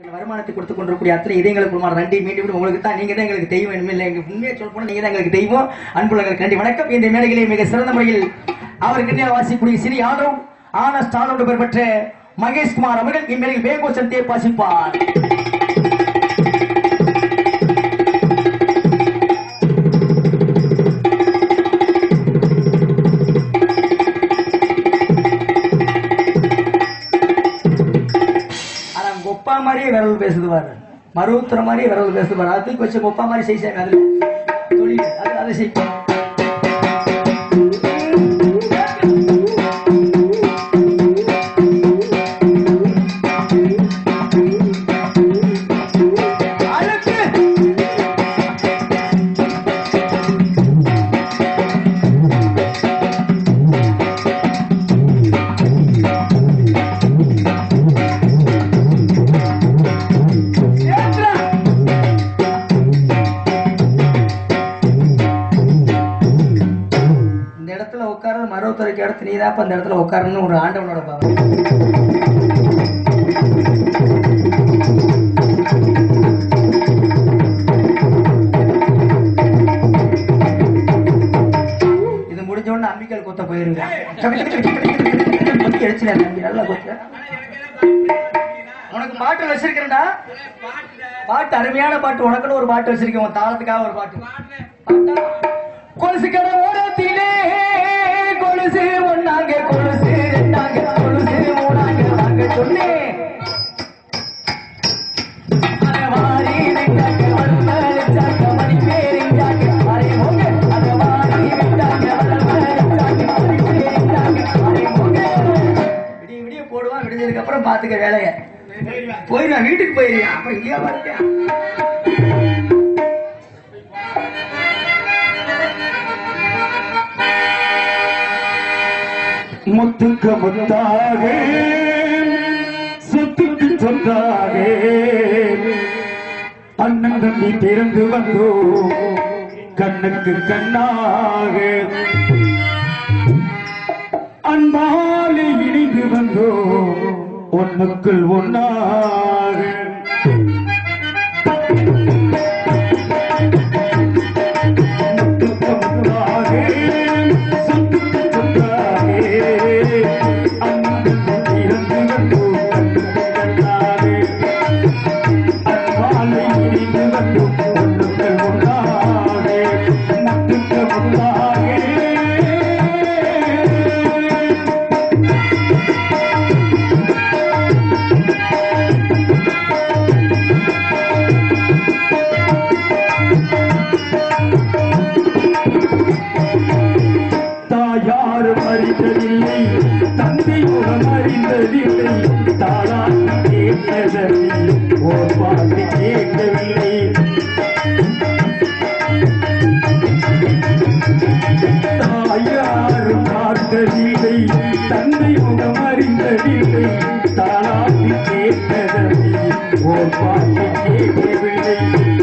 வருமானத்தை கொடுத்து கொண்டிருக்கூடிய அத்தனை இதயங்களுக்கு உமான நன்றி மீண்டும் உங்களுக்கு தான் நீங்க தான் எங்களுக்கு தெய்வம் இனிமேல் இல்லை எங்களுக்கு உண்மையை சொல்ல போனா நீங்க தான் எங்களுக்கு தெய்வம் அன்புள்ளங்களுக்கு நன்றி வணக்கம் இந்த மேடையிலே மிக சிறந்த முறையில் அவர் கண்ணியால் வாசிக்கூடிய சிறி யாதவ் ஆனஸ்ட் ஆனோடு பெயர் பெற்ற மகேஷ்குமார் அவர்கள் இம்மேடையில் வேகோச்சன் தேர் வாசிப்பார் ஆனா கொப்பா மாதிரியே விரல் பேசுது பாரு மருவத்துற மாதிரியே விரல் பேசுது பாரு அதுக்கு வச்சு கொப்பா மாதிரி செய்சாங்க அதுல தொழில் அது அதை செய்யும் அழுத்து ஏற்றா இந்த இடத்துல உட்கார்றது மருவத்துறைக்கு இடத்து நீதாப்ப அந்த இடத்துல உட்காரணும்னு ஒரு ஆண்டவனோட பாவம் இது முடிஞ்ச உடனே அம்பிக்கல் கொத்த போயிருங்க கொத்தி அடிச்சுல தம்பி நல்லா கொத்த உனக்கு பாட்டு வச்சிருக்கிறேன்டா பாட்டு அருமையான பாட்டு உனக்குன்னு ஒரு பாட்டு வச்சிருக்கேன் உன் தாளத்துக்காக ஒரு பாட்டு பாட்டா? கொலுசு கடை ஓரத்திலே கொலுசு ஒன்னாங்க கொலுசு ரெண்டாங்க கொலுசு மூணாங்க நாங்க சொன்னேன் அரவாரி ரெண்டாங்க வல்மலிச்சாங்க மணி பேரிஞ்சாங்க அரை போங்க அரவாரி ரெண்டாங்க வல்மலிச்சாங்க மணி பேரிஞ்சாங்க அரை போங்க விடிய விடிய போடுவான் விடிஞ்சதுக்கு அப்புறம் பாத்துக்க வேலைய போயிருவான் வீட்டுக்கு போயிருவான் அப்புறம் இல்லையா பாருங்க முத்துக்கு முத்தாக சொத்துக்கு சொந்தாக அண்ணன் தம்பி பிறந்து வந்தோ கண்ணுக்கு கண்ணாக அன்பாலே இணைந்து வந்தோ ஒண்ணுக்குள் ஒன்னாக தாயாரும் அறிந்ததில்லை தந்தையுடன் அறிந்ததில்லை தாளாட்டி கேட்டதில்லை ஓர் பாட்டு கேட்கவில்லை தாயாரும் பார்த்ததில்லை தந்தையுடன் அறிந்ததில்லை தாளாட்டி கேட்டதில்லை ஓர் பாட்டு கேட்கவில்லை